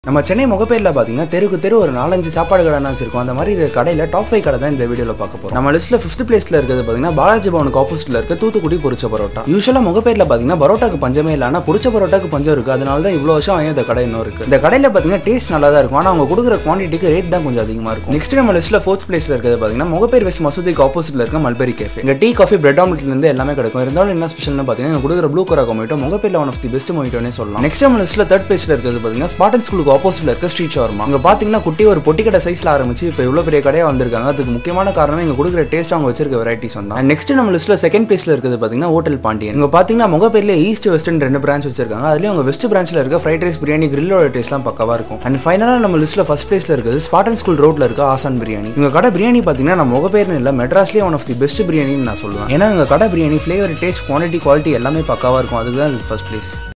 நம்ம சென்னை முகப்பேரில் பார்த்தீங்கன்னா தெருக்கு தெரு ஒரு நாலஞ்சு சாப்பாடு கடை வச்சிருக்கோம் அந்த மாதிரி இருக்கிற கடையில் டாப் ஃபைவ் கடை தான் இந்த வீடியோவில் பார்க்க போகிறோம் நம்ம லிஸ்ட்டில் ஃபிஃப்த் பிளேஸில் இருக்கிறது பார்த்தீங்கன்னா பாலாஜி பவனுக்கு ஆப்போசிட்டில் இருக்க தூத்துக்குடி பொரிச்ச பரோட்டா யூஸ்வலாக முகப்பேரில் பார்த்தீங்கன்னா பரோட்டாக்கு பஞ்சமே இல்லை ஆனால் பொரிச்ச பரோட்டாக்கு பஞ்சம் இருக்குது அதனால தான் இவ்வளோ வருஷம் வாங்கி இந்த கடை இன்னும் இருக்குது இந்த கடையில் பார்த்தீங்கன்னா டேஸ்ட் நல்லா தான் இருக்கும் ஆனால் அவங்க கொடுக்குற குவான்டிட்டிக்கு ரேட் தான் கொஞ்சம் அதிகமாக இருக்கும் நெக்ஸ்ட் நம்ம லிஸ்ட்டில் ஃபோர்த் பிளேஸில் இருக்கிறது பார்த்தீங்கன்னா முகப்பேர் வெஸ்ட் மசூதிக்கு ஆப்போசிட்டில் இருக்க மல்பெரி கேஃபே இங்கே டீ காஃபி பிரெட் ஆம்லெட்லேருந்து எல்லாமே கிடைக்கும் இருந்தாலும் என்ன ஸ்பெஷல்னு பார்த்தீங்கன்னா இங்க கொடுக்குற ப்ளூ கரா மொய்ட்டோ முகப்பேரில் ஒன் ஆஃப் தி பெஸ்ட் மொய்ட்டோனே சொல்லலாம் நெக்ஸ்ட் நம்ம லிஸ்ட்டில் தேர்ட் பிளேஸில் இருக்கிறது பார்த்தீங்கன்னா ஸ்பாட்டன் ஸ்கூலுக்கு ஆப்போசிட்டில் இருக்க ஸ்ட்ரீட் ஷவர்மா அங்கே பார்த்தீங்கன்னா குட்டி ஒரு பொட்டி கடை சைஸில் ஆரம்பிச்சு இப்போ இவ்வளோ பெரிய கடையாக வந்திருக்காங்க அதுக்கு முக்கியமான காரணம் இங்கே கொடுக்குற டேஸ்ட் அவங்க வச்சிருக்க வெரைட்டிஸ் வந்து நெக்ஸ்ட் நம்ம லிஸ்ட்டில் செகண்ட் பிளேஸில் இருக்கிறது பார்த்தீங்கன்னா ஹோட்டல் பாண்டியன் இங்கே பார்த்தீங்கன்னா முகப்பேரில் ஈஸ்ட் வெஸ்டர்ன் ரெண்டு பிரான்ச் வச்சிருக்காங்க அதுலேயும் அவங்க வெஸ்ட் பிரான்ச்சில் இருக்க ஃப்ரைட் ரைஸ் பிரியாணி கிரில்லோட டேஸ்ட்லாம் பக்கவாக இருக்கும் அண்ட் ஃபைனலாக நம்ம லிஸ்ட்டில் ஃபர்ஸ்ட் பிளேஸில் இருக்குது ஸ்பாட்டன் ஸ்கூல் ரோட்டில் இருக்க ஆசான் பிரியாணி இவங்க கடை பிரியாணி பார்த்தீங்கன்னா நம்ம முகப்பேர்னு இல்லை மெட்ராஸ்லேயே ஒன் ஆஃப் தி பெஸ்ட் பிரியாணின்னு நான் சொல்லுவேன் ஏன்னா இவங்க கடை biryani flavour taste quality quality எல்லாமே பக்காவாக இருக்கும் அதுக்கு தான் ஃபர்ஸ்ட் பிளேஸ்